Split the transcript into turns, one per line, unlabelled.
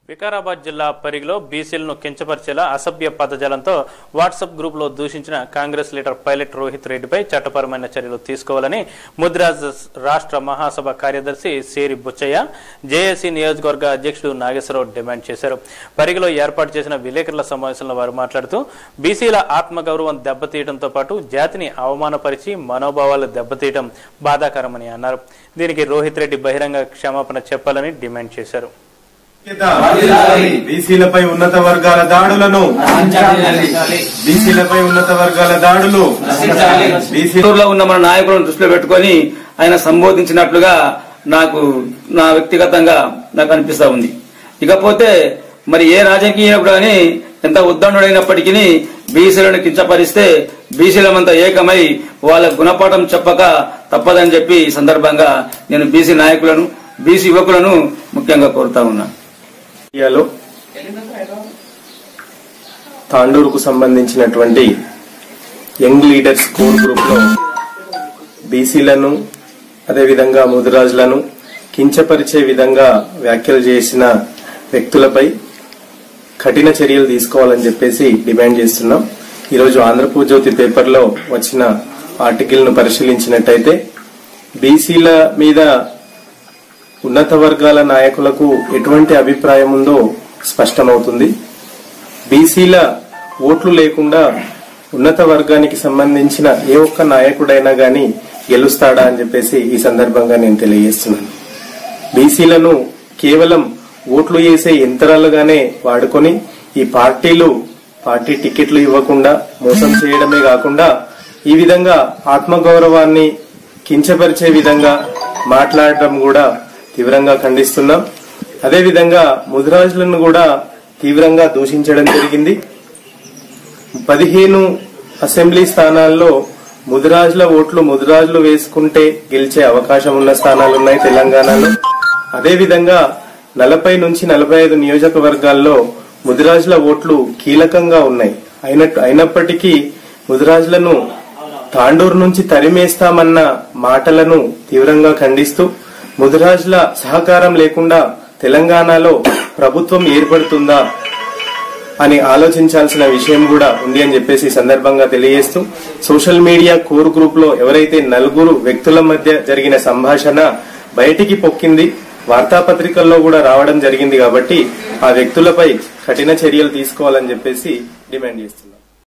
వికారాబాద్ జిల్లా పరిగిలో బీసీలను కించపరిచేలా అసభ్య పదజాలంతో వాట్సాప్ గ్రూపులో దూషించిన కాంగ్రెస్ లీడర్ పైలట్ రోహిత్ రెడ్డిపై చట్టపరమైన చర్యలు తీసుకోవాలని ముద్రాజ్ రాష్ట్ర మహాసభ కార్యదర్శి సేరి బుచ్చయ్య జేఏసీ నియోజకవర్గ అధ్యక్షుడు నాగేశ్వరరావు డిమాండ్ చేశారు పరిగిలో ఏర్పాటు చేసిన విలేకరుల సమావేశంలో వారు మాట్లాడుతూ బీసీల ఆత్మగౌరవం దెబ్బతీయడంతో పాటు జాతిని అవమానపరిచి మనోభావాలు దెబ్బతీయడం బాధాకరమని అన్నారు దీనికి రోహిత్ రెడ్డి బహిరంగ క్షమాపణ చెప్పాలని డిమాండ్ చేశారు
బీసీలపై ఉన్నత వర్గాల దాడులను బీసీలపై ఉన్నత వర్గాల దాడులు బీసీ
చిత్తూరులో ఉన్న మన నాయకులను దృష్టిలో పెట్టుకొని ఆయన సంబోధించినట్లుగా నాకు నా వ్యక్తిగతంగా నాకు అనిపిస్తా ఉంది ఇకపోతే మరి ఏ రాజకీయుడు కానీ ఎంత ఉద్దండుడైనప్పటికీ బీసీలను కించపరిస్తే బీసీలమంతా ఏకమై వాళ్ళ గుణపాఠం చెప్పక తప్పదని చెప్పి ఈ సందర్భంగా నేను బీసీ నాయకులను బీసీ యువకులను ముఖ్యంగా కోరుతా ఉన్నా
ఇండియాలో తాండూరుకు సంబంధించినటువంటి యంగ్ లీడర్స్ కోర్ గ్రూప్ లో బీసీలను అదేవిధంగా ముదిరాజులను కించపరిచే విధంగా వ్యాఖ్యలు చేసిన వ్యక్తులపై కఠిన చర్యలు తీసుకోవాలని చెప్పేసి డిమాండ్ చేస్తున్నాం ఈరోజు ఆంధ్రప్రజ్యోతి పేపర్లో వచ్చిన ఆర్టికల్ ను పరిశీలించినట్టయితే బీసీల మీద ఉన్నత వర్గాల నాయకులకు ఎటువంటి అభిప్రాయం ఉందో స్పష్టమవుతుంది బీసీల ఓట్లు లేకుండా ఉన్నత వర్గానికి సంబంధించిన ఏ ఒక్క నాయకుడైనా గాని గెలుస్తాడా అని చెప్పేసి ఈ సందర్భంగా నేను తెలియజేస్తున్నాను బీసీలను కేవలం ఓట్లు వేసే యంత్రాలుగానే వాడుకొని ఈ పార్టీలు పార్టీ టికెట్లు ఇవ్వకుండా మోసం చేయడమే కాకుండా ఈ విధంగా ఆత్మగౌరవాన్ని కించపరిచే విధంగా మాట్లాడడం కూడా తీవ్రంగా ఖండిస్తున్నాం అదేవిధంగా ముదిరాజులను కూడా తీవ్రంగా దూషించడం జరిగింది పదిహేను అసెంబ్లీ స్థానాల్లో ముదిరాజుల ఓట్లు ముదిరాజులు వేసుకుంటే గెలిచే అవకాశం ఉన్న స్థానాలు ఉన్నాయి తెలంగాణలో అదేవిధంగా నలభై నుంచి నలభై ఐదు నియోజకవర్గాల్లో ముదిరాజుల ఓట్లు కీలకంగా ఉన్నాయి అయినట్టు అయినప్పటికీ ముదిరాజులను తాండూరు నుంచి తరిమేస్తామన్న మాటలను తీవ్రంగా ఖండిస్తూ ముదిరాజుల సహకారం లేకుండా తెలంగాణలో ప్రభుత్వం ఏర్పడుతుందా అని ఆలోచించాల్సిన విషయం కూడా ఉంది అని చెప్పేసి ఈ సందర్భంగా తెలియజేస్తూ సోషల్ మీడియా కోర్ గ్రూప్ లో ఎవరైతే నలుగురు వ్యక్తుల మధ్య జరిగిన సంభాషణ బయటికి పొక్కింది వార్తాపత్రికల్లో కూడా రావడం జరిగింది కాబట్టి ఆ వ్యక్తులపై కఠిన చర్యలు తీసుకోవాలని చెప్పేసి డిమాండ్ చేస్తుంది